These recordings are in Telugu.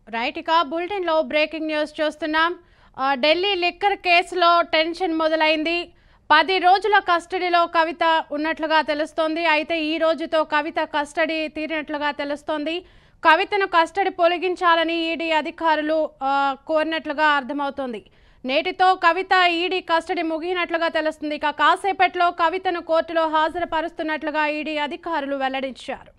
రైట్ ఇక బులెటిన్లో బ్రేకింగ్ న్యూస్ చూస్తున్నాం ఆ, ఢిల్లీ లిక్కర్ కేసులో టెన్షన్ మొదలైంది పది రోజుల కస్టడీలో కవిత ఉన్నట్లుగా తెలుస్తోంది అయితే ఈ రోజుతో కవిత కస్టడీ తీరినట్లుగా తెలుస్తోంది కవితను కస్టడీ పొలగించాలని ఈడీ అధికారులు ఆ, కోరినట్లుగా అర్థమవుతోంది నేటితో కవిత ఈడీ కస్టడీ ముగినట్లుగా తెలుస్తుంది ఇక కాసేపట్లో కవితను కోర్టులో హాజరుపరుస్తున్నట్లుగా ఈడీ అధికారులు వెల్లడించారు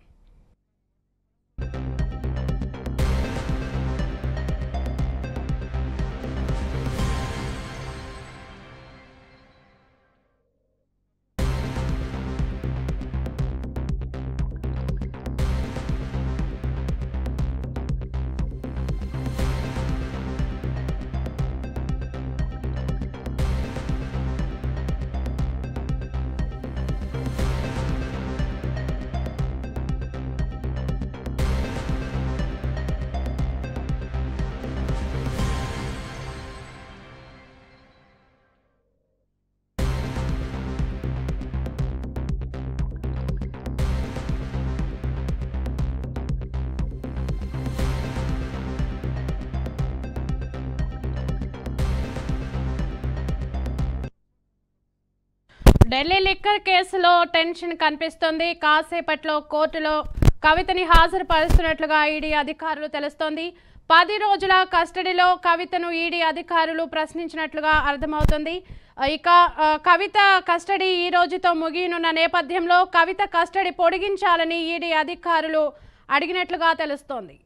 ఢిల్లీ లిక్కర్ కేసులో టెన్షన్ కనిపిస్తోంది కాసేపట్లో కోర్టులో కవితని హాజరుపరుస్తున్నట్లుగా ఈడీ అధికారులు తెలుస్తోంది పది రోజుల కస్టడీలో కవితను ఈడీ అధికారులు ప్రశ్నించినట్లుగా అర్థమవుతుంది ఇక ఆ, కవిత కస్టడీ ఈ రోజుతో ముగియనున్న నేపథ్యంలో కవిత కస్టడీ పొడిగించాలని ఈడీ అధికారులు అడిగినట్లుగా తెలుస్తోంది